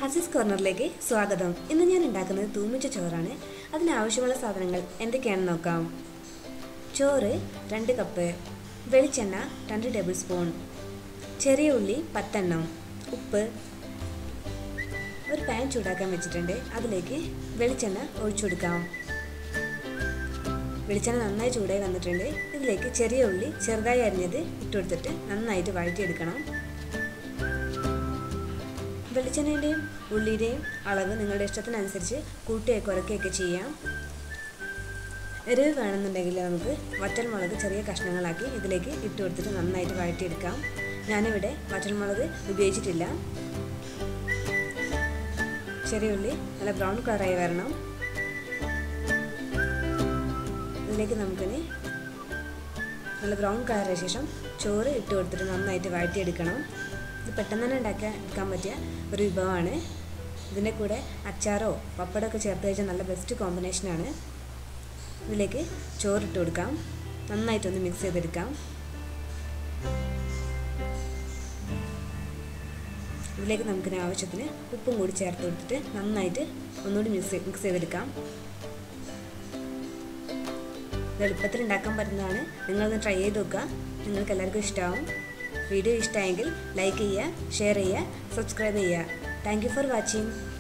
ഹസിസ് കോർണറിലേക്ക് സ്വാഗതം ഇന്ന് ഞാൻ ഉണ്ടാക്കുന്നത് തൂമിച്ച ചോറാണ് അതിനാവശ്യമുള്ള സാധനങ്ങൾ എന്തൊക്കെയാണെന്ന് നോക്കാം ചോറ് രണ്ട് കപ്പ് വെളിച്ചെണ്ണ രണ്ട് ടേബിൾ സ്പൂൺ ചെറിയ ഉള്ളി പത്തെണ്ണം ഉപ്പ് ഒരു പാൻ ചൂടാക്കാൻ വെച്ചിട്ടുണ്ട് അതിലേക്ക് വെളിച്ചെണ്ണ ഒഴിച്ചു കൊടുക്കാം വെളിച്ചെണ്ണ നന്നായി ചൂടായി വന്നിട്ടുണ്ട് ഇതിലേക്ക് ചെറിയ ഉള്ളി ചെറുതായി അരിഞ്ഞത് ഇട്ടുകൊടുത്തിട്ട് നന്നായിട്ട് വഴറ്റിയെടുക്കണം വെളിച്ചെണ്ണയുടെയും ഉള്ളിയുടെയും അളവ് നിങ്ങളുടെ ഇഷ്ടത്തിനനുസരിച്ച് കൂട്ടുകയോ കുറയ്ക്കുകയൊക്കെ ചെയ്യാം എരിവ് വേണമെന്നുണ്ടെങ്കിൽ നമുക്ക് വറ്റൽമുളക് ചെറിയ കഷ്ണങ്ങളാക്കി ഇതിലേക്ക് ഇട്ട് കൊടുത്തിട്ട് നന്നായിട്ട് വഴറ്റിയെടുക്കാം ഞാനിവിടെ വറ്റൽമുളക് ഉപയോഗിച്ചിട്ടില്ല ചെറിയ ഉള്ളി നല്ല ബ്രൗൺ കളറായി വരണം ഇതിലേക്ക് നമുക്കിനി നല്ല ബ്രൗൺ കളറിന് ശേഷം ചോറ് ഇട്ട് കൊടുത്തിട്ട് നന്നായിട്ട് വഴറ്റിയെടുക്കണം ഇത് പെട്ടെന്ന് തന്നെ ഉണ്ടാക്കാൻ എടുക്കാൻ പറ്റിയ ഒരു വിഭവമാണ് ഇതിൻ്റെ കൂടെ അച്ചാറോ പപ്പടമൊക്കെ ചേർത്ത് കഴിച്ചാൽ നല്ല ബെസ്റ്റ് കോമ്പിനേഷനാണ് ഇതിലേക്ക് ചോറിട്ട് കൊടുക്കാം നന്നായിട്ടൊന്ന് മിക്സ് ചെയ്തെടുക്കാം ഇതിലേക്ക് നമുക്കിന് ആവശ്യത്തിന് ഉപ്പും കൂടി ചേർത്ത് കൊടുത്തിട്ട് നന്നായിട്ട് ഒന്നുകൂടി മിക്സ് മിക്സ് ചെയ്തെടുക്കാം ഇത് എളുപ്പത്തിൽ ഉണ്ടാക്കാൻ പറ്റുന്നതാണ് നിങ്ങളൊന്ന് ട്രൈ ചെയ്ത് നോക്കുക നിങ്ങൾക്ക് എല്ലാവർക്കും ഇഷ്ടമാവും വീഡിയോ ഇഷ്ടമായെങ്കിൽ ലൈക്ക് ചെയ്യുക ഷെയർ ചെയ്യുക സബ്സ്ക്രൈബ് ചെയ്യുക താങ്ക് യു ഫോർ വാച്ചിങ്